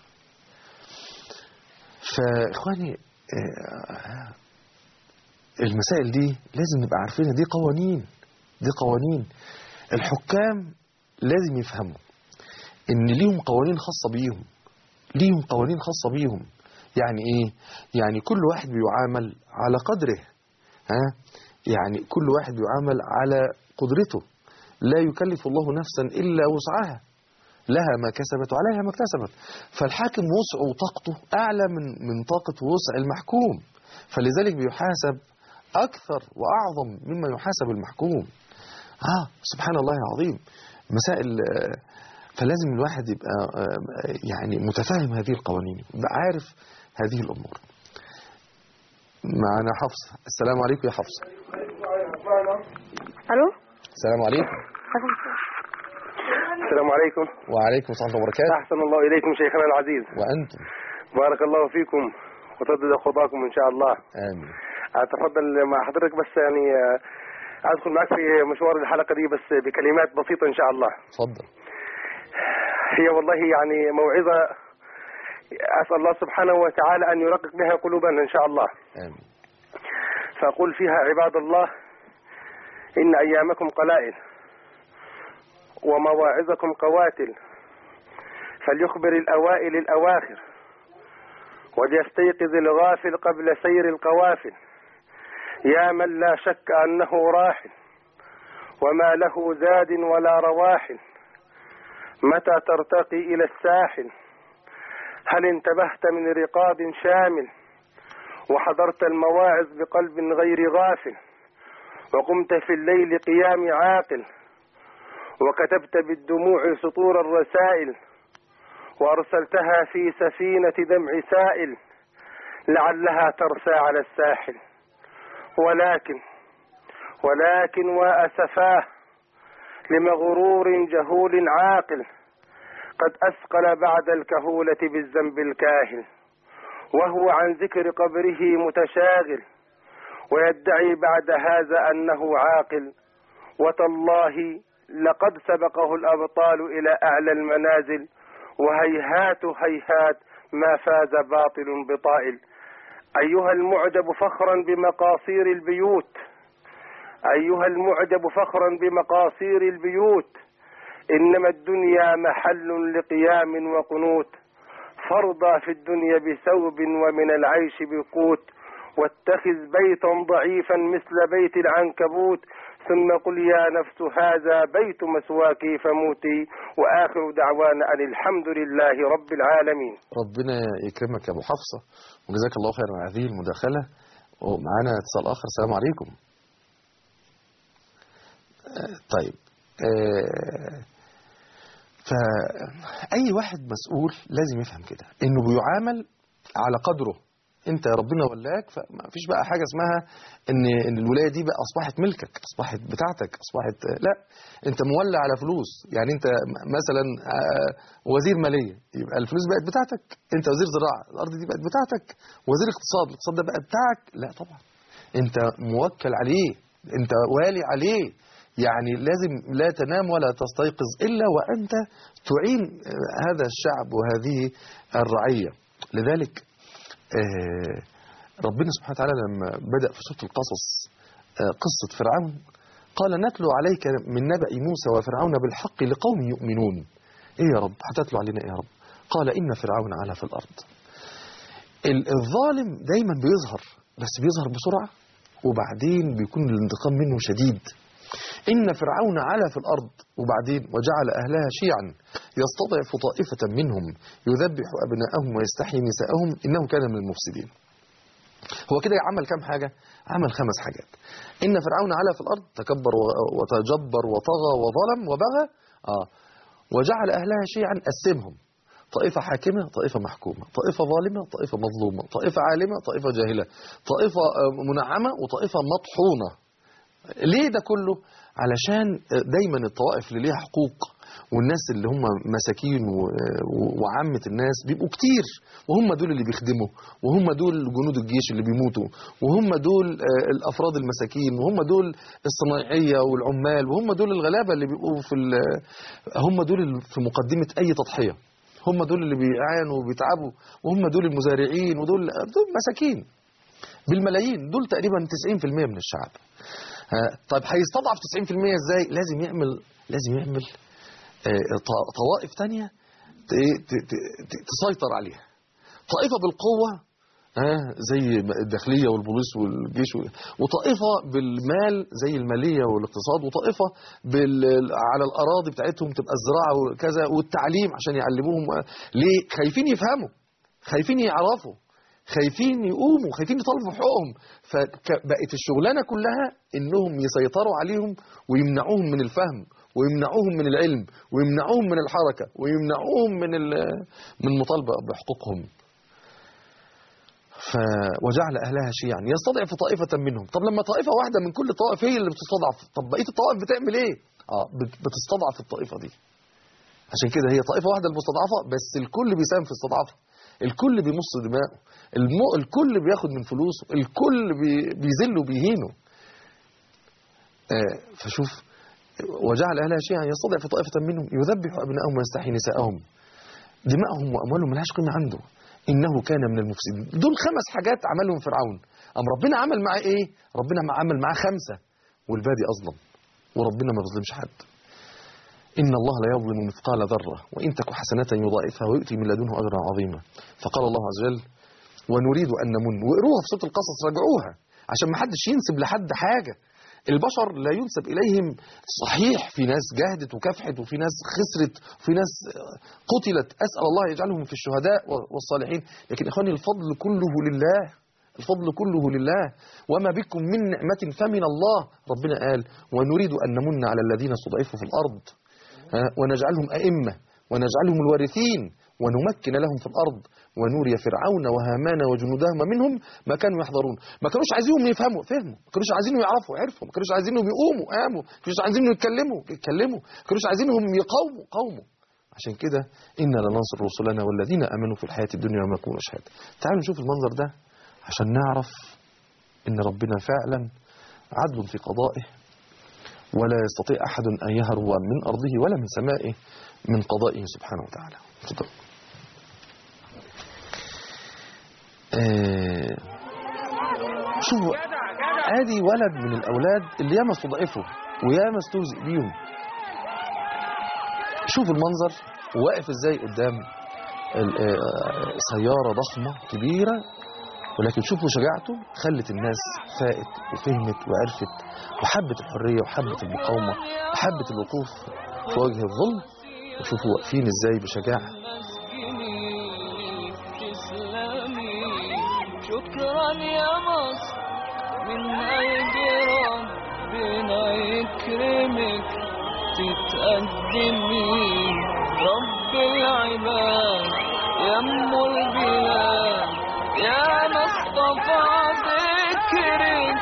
فاخواني آه. المسائل دي لازم نبقى عارفينها دي قوانين دي قوانين الحكام لازم يفهموا ان ليهم قوانين خاصة بيهم ليهم قوانين خاصة بيهم يعني ايه يعني كل واحد بيعامل على قدره ها يعني كل واحد يعامل على قدرته لا يكلف الله نفسا إلا وسعها لها ما كسبت وعليها ما اكتسبت فالحاكم وسعه وطاقته أعلى من من طاقة وسع المحكوم فلذلك بيحاسب أكثر وأعظم مما يحاسب المحكوم آه سبحان الله العظيم مسائل آه، فلازم الواحد يبقى آه، يعني متفاهم هذه القوانين يبقى عارف هذه الأمور معنا حفصة السلام عليكم يا حفصة الو السلام عليكم السلام عليكم وعليكم السلام ورحمة الله وبركاته أحسن الله إليكم شيخنا العزيز وأنتم بارك الله فيكم وتدد خطاكم إن شاء الله آمين أتفضل مع حضرتك بس يعني آه، أدخل معك في مشوار الحلقة دي بس بكلمات بسيطة إن شاء الله اتفضل هي والله يعني موعظة أسأل الله سبحانه وتعالى أن يرقق بها قلوبنا إن شاء الله آمين فأقول فيها عباد الله إن أيامكم قلائل ومواعظكم قواتل فليخبر الأوائل الأواخر وليستيقظ الغافل قبل سير القوافل يا من لا شك أنه راحل وما له زاد ولا رواحل متى ترتقي إلى الساحل هل انتبهت من رقاب شامل وحضرت المواعظ بقلب غير غافل وقمت في الليل قيام عاقل وكتبت بالدموع سطور الرسائل وأرسلتها في سفينة دمع سائل لعلها ترسى على الساحل ولكن ولكن وأسفاه لمغرور جهول عاقل قد أثقل بعد الكهولة بالذنب الكاهل وهو عن ذكر قبره متشاغل ويدعي بعد هذا أنه عاقل وتالله لقد سبقه الأبطال إلى أعلى المنازل وهيهات هيهات ما فاز باطل بطائل أيها المعجب فخرا بمقاصير البيوت أيها المعجب فخرا بمقاصير البيوت إنما الدنيا محل لقيام وقنوت فارضى في الدنيا بثوب ومن العيش بقوت واتخذ بيتا ضعيفا مثل بيت العنكبوت ثم قل يا نفس هذا بيت مسواك فموتي وآخر دعوانا أن الحمد لله رب العالمين ربنا يكرمك يا ابو حفصه وجزاك الله خيرا على هذه المداخله ومعانا اتصال اخر السلام عليكم آه، طيب آه، فأي واحد مسؤول لازم يفهم كده إنه بيعامل على قدره انت ربنا ولاك فما فيش بقى حاجه اسمها ان ان الولايه دي بقى اصبحت ملكك اصبحت بتاعتك اصبحت لا انت مولى على فلوس يعني انت م- مثلا آه، وزير ماليه يبقى الفلوس بقت بتاعتك انت وزير زراعه الارض دي بقت بتاعتك وزير اقتصاد الاقتصاد ده بقى بتاعك لا طبعا انت موكل عليه انت والي عليه يعني لازم لا تنام ولا تستيقظ الا وانت تعين آه، هذا الشعب وهذه الرعيه لذلك آه، ربنا سبحانه وتعالى لما بدأ في سورة القصص آه، قصة فرعون قال نتلو عليك من نبأ موسى وفرعون بالحق لقوم يؤمنون ايه يا رب هتتلو علينا ايه يا رب قال إن فرعون علا في الأرض ال- الظالم دايما بيظهر بس بيظهر بسرعة وبعدين بيكون الانتقام منه شديد إن فرعون علا في الأرض وبعدين وجعل أهلها شيعا يستضعف طائفة منهم يذبح أبناءهم ويستحيي نساءهم إنه كان من المفسدين هو كده عمل كام حاجة؟ عمل خمس حاجات إن فرعون علا في الأرض تكبر و- وتجبر وطغى وظلم وبغى آه وجعل أهلها شيعا قسمهم طائفة حاكمة طائفة محكومة طائفة ظالمة طائفة مظلومة طائفة عالمة طائفة جاهلة طائفة آه، منعمة وطائفة مطحونة ليه ده كله علشان دايما الطوائف اللي ليها حقوق والناس اللي هم مساكين و- و- وعامة الناس بيبقوا كتير وهم دول اللي بيخدموا وهم دول جنود الجيش اللي بيموتوا وهم دول آه، الأفراد المساكين وهم دول الصنايعية والعمال وهم دول الغلابة اللي بيبقوا في ال- هم دول اللي في مقدمة أي تضحية هم دول اللي بيعانوا وبيتعبوا وهم دول المزارعين ودول دول مساكين بالملايين دول تقريبا 90% من الشعب ها، طيب هيستضعف 90% ازاي لازم يعمل لازم يعمل آه، ط- طوائف تانية ت- ت- ت- ت- تسيطر عليها طائفة بالقوة ها، زي الداخلية والبوليس والجيش و- وطائفة بالمال زي المالية والاقتصاد وطائفة بال... على الأراضي بتاعتهم تبقى الزراعة وكذا والتعليم عشان يعلموهم ليه خايفين يفهموا خايفين يعرفوا خايفين يقوموا خايفين يطالبوا حقوقهم فبقت الشغلانة كلها انهم يسيطروا عليهم ويمنعوهم من الفهم ويمنعوهم من العلم ويمنعوهم من الحركة ويمنعوهم من ال- من مطالبة بحقوقهم ف... وجعل أهلها شيعا يستضعف طائفة منهم طب لما طائفة واحدة من كل طائفة هي اللي بتستضعف طب بقية الطوائف بتعمل ايه اه بت- بتستضعف الطائفة دي عشان كده هي طائفة واحدة المستضعفة بس الكل بيساهم في استضعافها الكل بيمص دماغه الم... الكل بياخد من فلوسه الكل بي... بيذل وبيهينه آه فشوف وجعل أهلها شيعا يستضعف طائفة منهم يذبح أبنائهم ويستحيي نساءهم دماءهم وأموالهم ملهاش قيمة عنده إنه كان من المفسدين دول خمس حاجات عملهم فرعون أم ربنا عمل معاه إيه ربنا عمل معاه خمسة والباقي أظلم وربنا ما بيظلمش حد إن الله لا يظلم مثقال ذرة وإن تك حسنة يضاعفها ويؤتي من لدنه أجرا عظيما فقال الله عز وجل ونريد أن نمن واقروها في سورة القصص راجعوها عشان ما حدش ينسب لحد حاجة البشر لا ينسب إليهم صحيح في ناس جاهدت وكافحت وفي ناس خسرت وفي ناس قتلت أسأل الله يجعلهم في الشهداء والصالحين لكن إخواني الفضل كله لله الفضل كله لله وما بكم من نعمة فمن الله ربنا قال ونريد أن نمن على الذين استضعفوا في الأرض ها، ونجعلهم أئمة ونجعلهم الوارثين ونمكن لهم في الأرض ونوري فرعون وهامان وجنودهما منهم ما كانوا يحضرون ما كانوش عايزينهم يفهموا فهموا ما كانوش عايزينهم يعرفوا عرفوا ما كانوش عايزينهم يقوموا قاموا ما كانوش عايزينهم يتكلموا يتكلموا ما كانوش عايزينهم يقاوموا قاوموا عشان كده إنا لننصر رسلنا والذين آمنوا في الحياة الدنيا وما يكونوا أشهاد تعالوا نشوف المنظر ده عشان نعرف إن ربنا فعلا عدل في قضائه ولا يستطيع أحد أن يهرب من أرضه ولا من سمائه من قضائه سبحانه وتعالى تفضل. آه شوفوا ادي ولد من الاولاد اللي ياما استضعفوا وياما استهزئ بيهم شوف المنظر واقف ازاي قدام ال- آه، سيارة ضخمة كبيرة ولكن شوفوا شجاعته خلت الناس فاقت وفهمت وعرفت وحبت الحرية وحبت المقاومة وحبت الوقوف في وجه الظلم وشوفوا واقفين ازاي بشجاعة مسكيني تسلمي شكرا يا مصر من قلبي ربنا يكرمك تتقدمي رب العباد يا ام البلاد يا مصطفى ذكرك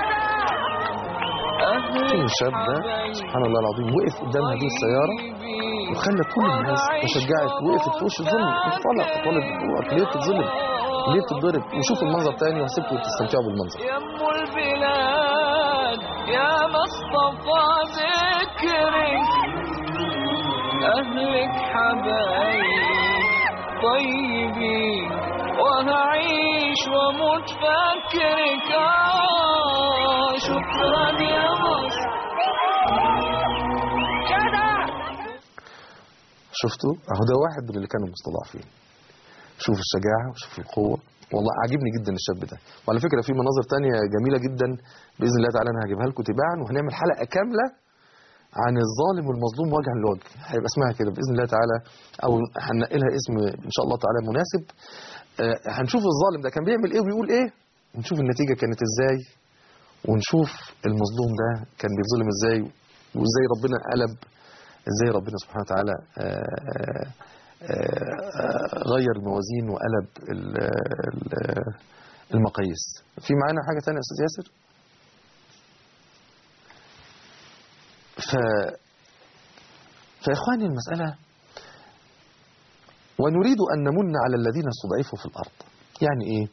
فين الشاب ده سبحان الله العظيم وقف قدام هذه السيارة وخلى كل الناس تشجعت وقفت في وش الظلم انطلق طالب وقت ليه بتتظلم ليه بتتضرب وشوف المنظر تاني وهسيبكم تستمتعوا بالمنظر يا ام البلاد يا مصطفى ذكرك اهلك حبايب طيبين وهعيش واموت فاكرك آه شكرا يا مصر شفتوا اهو ده واحد من اللي كانوا مستضعفين شوف الشجاعة وشوف القوة والله عاجبني جدا الشاب ده وعلى فكرة في مناظر تانية جميلة جدا بإذن الله تعالى أنا هجيبها لكم تباعا وهنعمل حلقة كاملة عن الظالم والمظلوم وجها لوجه هيبقى اسمها كده بإذن الله تعالى أو هننقلها اسم إن شاء الله تعالى مناسب آه، هنشوف الظالم ده كان بيعمل إيه وبيقول إيه ونشوف النتيجة كانت إزاي ونشوف المظلوم ده كان بيظلم إزاي وإزاي ربنا قلب إزاي ربنا سبحانه وتعالى آه، آه، غير الموازين وقلب ال- ال- المقاييس في معانا حاجة تانية يا أستاذ ياسر ف فإخواني المسألة ونريد أن نمن على الذين استضعفوا في الأرض يعني إيه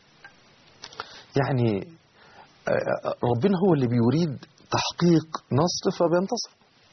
يعني آه، آه، ربنا هو اللي بيريد تحقيق نصر فبينتصر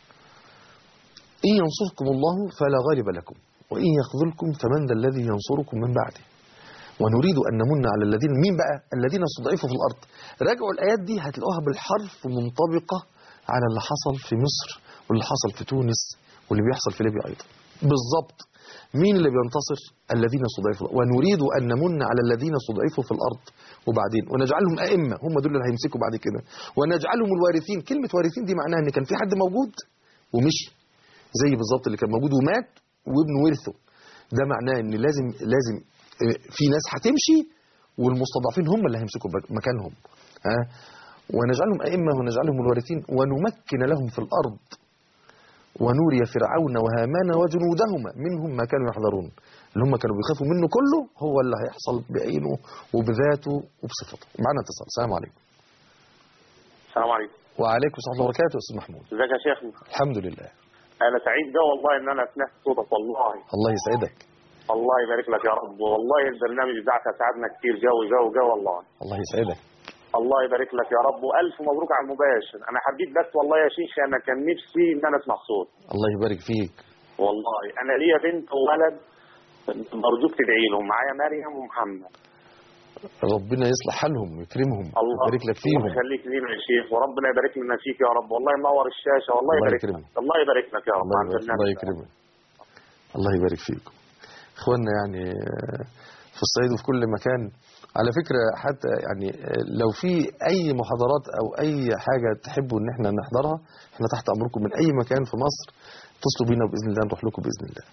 إن ينصركم الله فلا غالب لكم وإن يخذلكم فمن ذا الذي ينصركم من بعده ونريد أن نمن على الذين مين بقى الذين استضعفوا في الأرض راجعوا الآيات دي هتلاقوها بالحرف منطبقة على اللي حصل في مصر واللي حصل في تونس واللي بيحصل في ليبيا أيضا بالظبط مين اللي بينتصر الذين استضعفوا ونريد أن نمن على الذين استضعفوا في الأرض وبعدين ونجعلهم أئمة هم دول اللي هيمسكوا بعد كده ونجعلهم الوارثين كلمة وارثين دي معناها إن كان في حد موجود ومشي زي بالظبط اللي كان موجود ومات وابنه ورثه ده معناه ان لازم لازم آه، في ناس هتمشي والمستضعفين هم اللي هيمسكوا بك- مكانهم ها ونجعلهم ائمه ونجعلهم الوارثين ونمكن لهم في الارض ونوري فرعون وهامان وجنودهما منهم ما كانوا يحذرون اللي هم كانوا بيخافوا منه كله هو اللي هيحصل بعينه وبذاته وبصفته معنا اتصال السلام عليكم السلام عليكم وعليكم السلام ورحمه الله وبركاته يا استاذ محمود ازيك يا شيخنا الحمد لله انا سعيد ده والله ان انا سمعت صوتك والله الله يسعدك الله يبارك لك يا رب والله البرنامج بتاعك ساعدنا كتير جو جو جو والله الله يسعدك الله يبارك لك يا رب والف مبروك على المباشر انا حبيت بس والله يا شيخ انا كان نفسي ان انا اسمع صوت الله يبارك فيك والله انا ليا بنت وولد مرجوك تدعي لهم معايا مريم ومحمد ربنا يصلح حالهم ويكرمهم الله ويبارك لك فيهم ويخليك لينا يا شيخ وربنا يبارك لنا فيك يا رب والله ينور الشاشه والله الله يبارك يكرمك. لك الله يبارك لك يا رب الله على يبارك, البرنامج الله ده. يكرمك الله يبارك فيكم اخواننا يعني آه، في الصعيد وفي كل مكان على فكرة حتى يعني آه، لو في أي محاضرات أو أي حاجة تحبوا إن احنا نحضرها احنا تحت أمركم من أي مكان في مصر اتصلوا بينا بإذن الله نروح لكم بإذن الله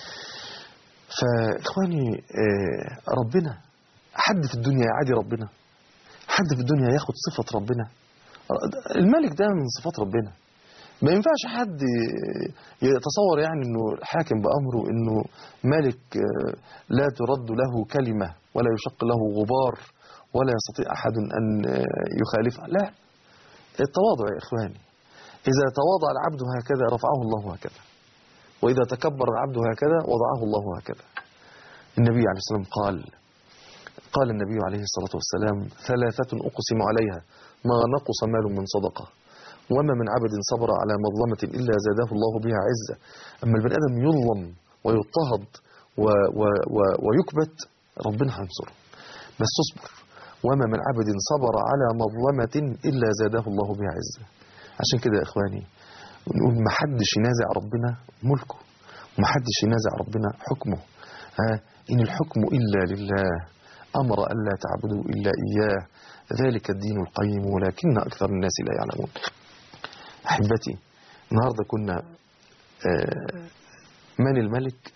فإخواني آه، ربنا حد في الدنيا يعادي ربنا حد في الدنيا ياخد صفة ربنا الملك ده من صفات ربنا ما ينفعش حد يتصور يعني انه الحاكم بامره انه ملك آه، لا ترد له كلمه ولا يشق له غبار ولا يستطيع احد ان آه، يخالفه لا التواضع يا اخواني اذا تواضع العبد هكذا رفعه الله هكذا واذا تكبر العبد هكذا وضعه الله هكذا النبي عليه الصلاه والسلام قال قال النبي عليه الصلاه والسلام ثلاثه اقسم عليها ما نقص مال من صدقه وما من عبد صبر على مظلمة إلا زاده الله بها عزة أما البني آدم يظلم ويضطهد و و و ويكبت ربنا هينصره بس اصبر وما من عبد صبر على مظلمة إلا زاده الله بها عزة عشان كده يا إخواني نقول ما حدش ينازع ربنا ملكه وما حدش ينازع ربنا حكمه ها إن الحكم إلا لله أمر ألا تعبدوا إلا إياه ذلك الدين القيم ولكن أكثر الناس لا يعلمون أحبتي النهاردة كنا آه، من الملك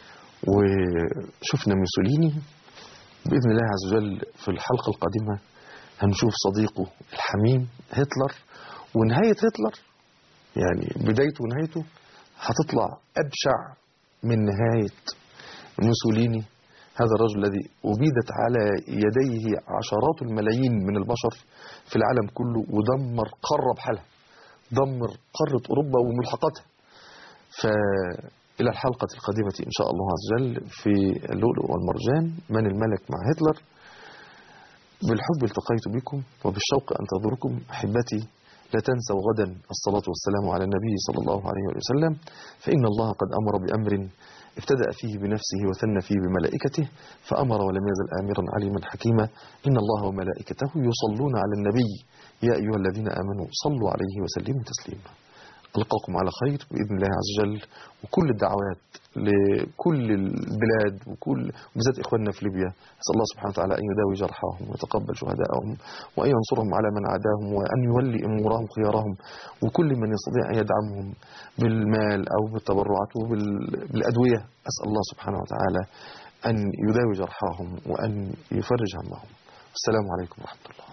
وشفنا موسوليني بإذن الله عز وجل في الحلقة القادمة هنشوف صديقه الحميم هتلر ونهاية هتلر يعني بدايته ونهايته هتطلع أبشع من نهاية موسوليني هذا الرجل الذي أبيدت على يديه عشرات الملايين من البشر في العالم كله ودمر قارة بحالها دمر قارة أوروبا وملحقاتها فإلى الحلقة القادمة إن شاء الله عز وجل في اللؤلؤ والمرجان من الملك مع هتلر بالحب التقيت بكم وبالشوق أنتظركم أحبتي لا تنسوا غدا الصلاة والسلام على النبي صلى الله عليه وسلم فإن الله قد أمر بأمر ابتدأ فيه بنفسه وثنى فيه بملائكته فأمر ولم يزل آمرا عليما حكيما إن الله وملائكته يصلون على النبي يا أيها الذين آمنوا صلوا عليه وسلموا تسليما ألقاكم على خير بإذن الله عز وجل وكل الدعوات لكل البلاد وكل وبالذات إخواننا في ليبيا أسأل الله سبحانه وتعالى أن يداوي جرحاهم ويتقبل شهداءهم وأن ينصرهم على من عاداهم وأن يولي أمورهم خيارهم وكل من يستطيع أن يدعمهم بالمال أو بالتبرعات وبالأدوية أسأل الله سبحانه وتعالى أن يداوي جرحاهم وأن يفرج همهم السلام عليكم ورحمة الله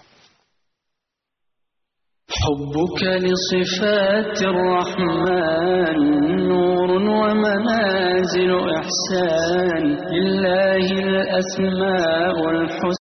حبك لصفات الرحمن نور ومنازل إحسان لله الأسماء الحسنى